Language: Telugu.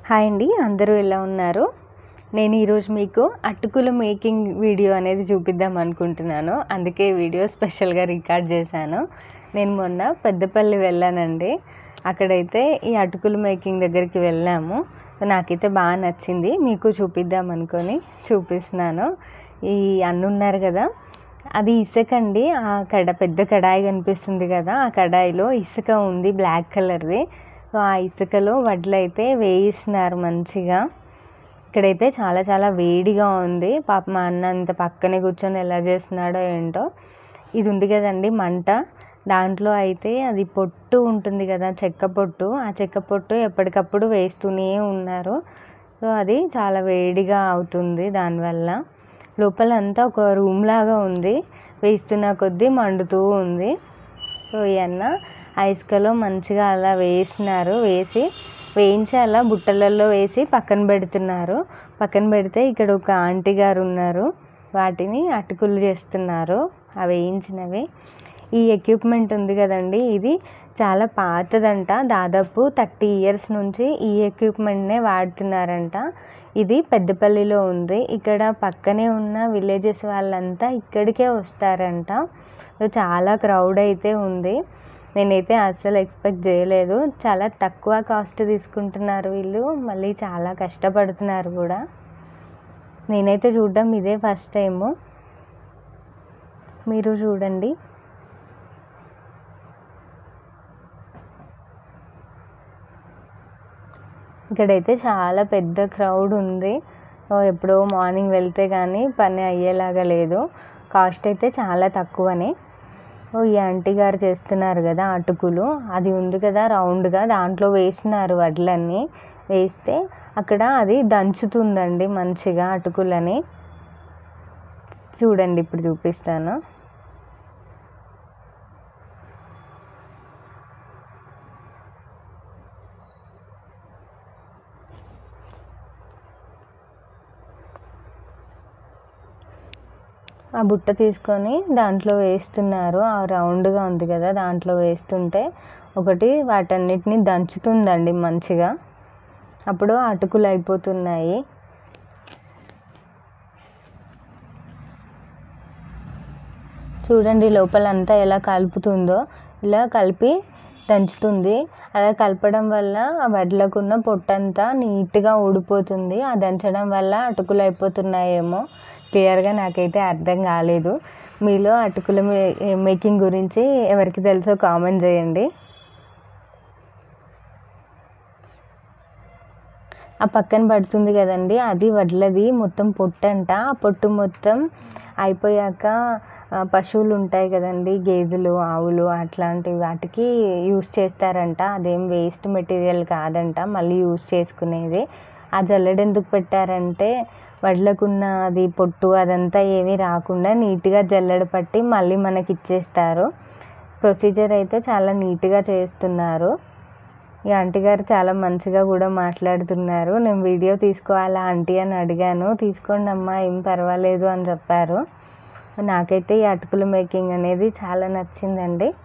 హాయ్ అండి అందరూ ఎలా ఉన్నారు నేను ఈరోజు మీకు అటుకుల మేకింగ్ వీడియో అనేది చూపిద్దాం అనుకుంటున్నాను అందుకే ఈ వీడియో స్పెషల్గా రికార్డ్ చేశాను నేను మొన్న పెద్దపల్లి వెళ్ళానండి అక్కడైతే ఈ అటుకుల మేకింగ్ దగ్గరికి వెళ్ళాము నాకైతే బాగా నచ్చింది మీకు చూపిద్దాం అనుకొని చూపిస్తున్నాను ఈ అన్న ఉన్నారు కదా అది ఇసుక అండి ఆ కడ పెద్ద కడాయి కనిపిస్తుంది కదా ఆ కడాయిలో ఇసుక ఉంది బ్లాక్ కలర్ది సో ఆ ఇసుకలో వడ్లు అయితే వేయిస్తున్నారు మంచిగా ఇక్కడైతే చాలా చాలా వేడిగా ఉంది పాప మా అన్న అంత పక్కనే కూర్చొని ఎలా చేస్తున్నాడో ఏంటో ఇది ఉంది కదండి మంట దాంట్లో అయితే అది పొట్టు ఉంటుంది కదా చెక్క పొట్టు ఆ చెక్క పొట్టు ఎప్పటికప్పుడు వేస్తూనే ఉన్నారు సో అది చాలా వేడిగా అవుతుంది దానివల్ల లోపల అంతా ఒక రూమ్ లాగా ఉంది వేస్తున్న కొద్దీ మండుతూ ఉంది సో ఈ అన్న ఆ ఇసుకలో మంచిగా అలా వేసినారు వేసి వేయించి అలా బుట్టలలో వేసి పక్కన పెడుతున్నారు పక్కన పెడితే ఇక్కడ ఒక ఆంటీ గారు ఉన్నారు వాటిని అటుకులు చేస్తున్నారు ఆ వేయించినవి ఈ ఎక్విప్మెంట్ ఉంది కదండి ఇది చాలా పాతదంట దాదాపు థర్టీ ఇయర్స్ నుంచి ఈ ఎక్విప్మెంట్నే వాడుతున్నారంట ఇది పెద్దపల్లిలో ఉంది ఇక్కడ పక్కనే ఉన్న విలేజెస్ వాళ్ళంతా ఇక్కడికే వస్తారంట చాలా క్రౌడ్ అయితే ఉంది నేనైతే అస్సలు ఎక్స్పెక్ట్ చేయలేదు చాలా తక్కువ కాస్ట్ తీసుకుంటున్నారు వీళ్ళు మళ్ళీ చాలా కష్టపడుతున్నారు కూడా నేనైతే చూడడం ఇదే ఫస్ట్ టైము మీరు చూడండి ఇక్కడైతే చాలా పెద్ద క్రౌడ్ ఉంది ఎప్పుడో మార్నింగ్ వెళ్తే కానీ పని అయ్యేలాగా లేదు కాస్ట్ అయితే చాలా తక్కువనే ఈ ఆంటీ గారు చేస్తున్నారు కదా అటుకులు అది ఉంది కదా రౌండ్గా దాంట్లో వేసినారు వడ్లన్నీ వేస్తే అక్కడ అది దంచుతుందండి మంచిగా అటుకులని చూడండి ఇప్పుడు చూపిస్తాను ఆ బుట్ట తీసుకొని దాంట్లో వేస్తున్నారు ఆ రౌండ్గా ఉంది కదా దాంట్లో వేస్తుంటే ఒకటి వాటన్నిటిని దంచుతుందండి మంచిగా అప్పుడు అటుకులు అయిపోతున్నాయి చూడండి లోపలంతా ఎలా కలుపుతుందో ఇలా కలిపి దంచుతుంది అలా కలపడం వల్ల ఆ వడ్లకున్న పొట్టంతా నీట్గా ఊడిపోతుంది ఆ దంచడం వల్ల అటుకులు అయిపోతున్నాయేమో క్లియర్గా నాకైతే అర్థం కాలేదు మీలో అటుకుల మేకింగ్ గురించి ఎవరికి తెలుసో కామెంట్ చేయండి ఆ పక్కన పడుతుంది కదండి అది వడ్లది మొత్తం పొట్టు అంట ఆ పొట్టు మొత్తం అయిపోయాక పశువులు ఉంటాయి కదండి గేదెలు ఆవులు అట్లాంటి వాటికి యూస్ చేస్తారంట అదేం వేస్ట్ మెటీరియల్ కాదంట మళ్ళీ యూస్ చేసుకునేది ఆ జల్లెడ ఎందుకు పెట్టారంటే వడ్లకున్న అది పొట్టు అదంతా ఏమీ రాకుండా నీట్గా జల్లెడ పట్టి మళ్ళీ మనకి ఇచ్చేస్తారు ప్రొసీజర్ అయితే చాలా నీట్గా చేస్తున్నారు ఈ ఆంటీ గారు చాలా మంచిగా కూడా మాట్లాడుతున్నారు నేను వీడియో తీసుకోవాలా ఆంటీ అని అడిగాను తీసుకోండి అమ్మా ఏం పర్వాలేదు అని చెప్పారు నాకైతే ఈ అటుకుల మేకింగ్ అనేది చాలా నచ్చిందండి